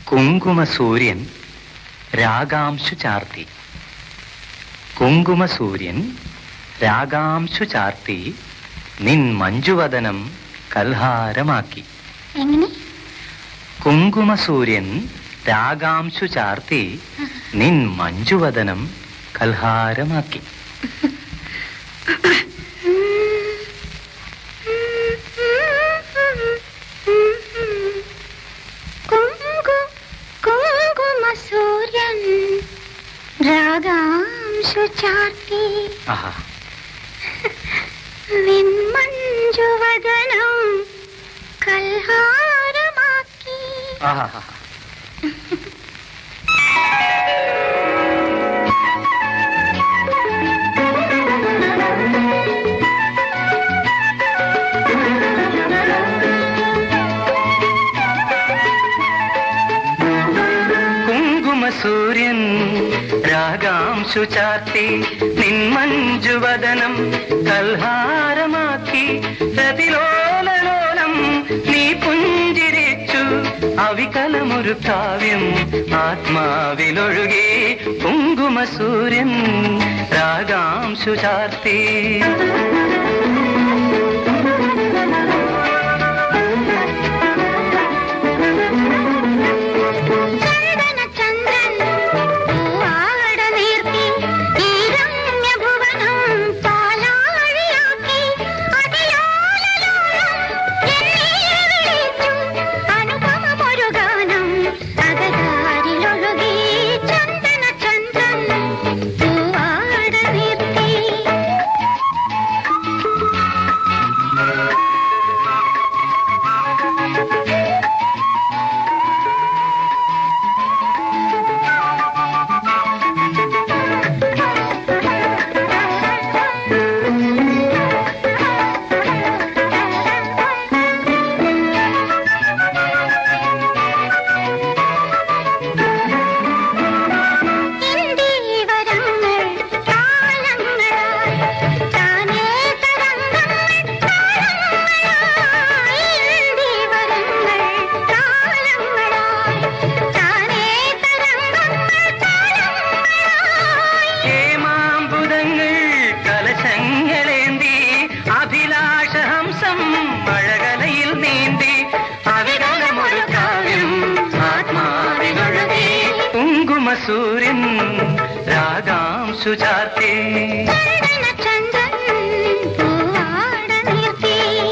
കുങ്കുമസൂര്യൻ രാഗാംശു ചാർത്തി കുങ്കുമസൂര്യൻ രാഗാംശു ചാർത്തി നിൻ മഞ്ജുവദനം കൽഹാരമാക്കി എങ്ങനെ കുങ്കുമസൂര്യൻ രാഗാംശു ചാർത്തി നിൻ മഞ്ജുവദനം കൽഹാരമാക്കി കുങ്കു കുങ്കുമസൂര്യൻ രാഗാംശു ചാർത്തി ആഹാ നിന്മഞ്ജുവദനം കൽഹാരമാക്കി ആഹാ കുങ്കുമസൂര്യൻ രാഗാംശു ചാർത്തി നിൻ മഞ്ജുവദനം കൽഹാരമാക്കി പ്രതിലോലലോലം നീ പുഞ്ചിരിച്ചു അവികലമൊരു കാവ്യം ആത്മാവിലൊഴുകി കുങ്കുമസൂര്യൻ രാഗാംശു ചാർത്തി ചന്ദന ചന്ദ്രൻ പൂവാട നീർത്തി ഈ രമ്യഭുവനം പാലാഴിയാക്കി അതിലോലലോലം എന്നെ വിളിച്ചു അനുപമമൊരു ഗാനം അകതാരിലൊഴുകി ചന്ദന ചന്ദ്രൻ പൂവാട നീർത്തി ഇന്ദീവരങ്ങൾ താളങ്ങളായി താനേ തരംഗങ്ങൾ താളങ്ങളായി ഇന്ദീവരങ്ങൾ താളങ്ങളായി താനേ തരംഗങ്ങൾ താളങ്ങളായി ഹേമാമ്പുതങ്ങൾ കലശങ്ങളേന്തി അഭിലാഷഹംസം മഴകലയിൽ നീന്തി അവികലമൊരു കാവ്യം ആത്മാവിനൊഴുകി കുങ്കുമസൂര്യൻ രാഗാംശു ചാർത്തി ചന്ദന ചന്ദ്രൻ പൂവാട നീർത്തി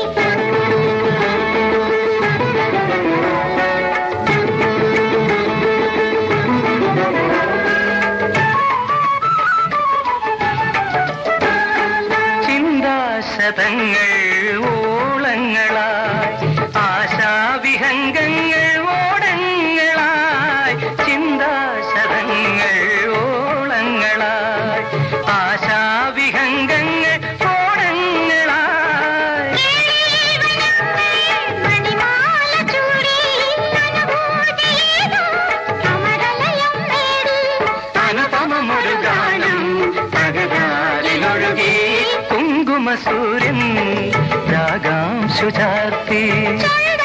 ചിന്താശതങ്ങൾ ഓളങ്ങളായി ആശാവിഹംഗങ്ങൾ ഓടങ്ങളായി ചിന്താശതങ്ങൾ ഓളങ്ങളായി ആശാവിഹംഗങ്ങൾ ഓടങ്ങളായി മണിമാല ചൂടി അനുഭൂതിയേതോ അമരലയം നേടി അനുപമമൊരു ഗാനം പകതാരിലൊഴുകി കുങ്കുമസൂര്യൻ രാഗാംശു ചാർത്തി ചന്ദന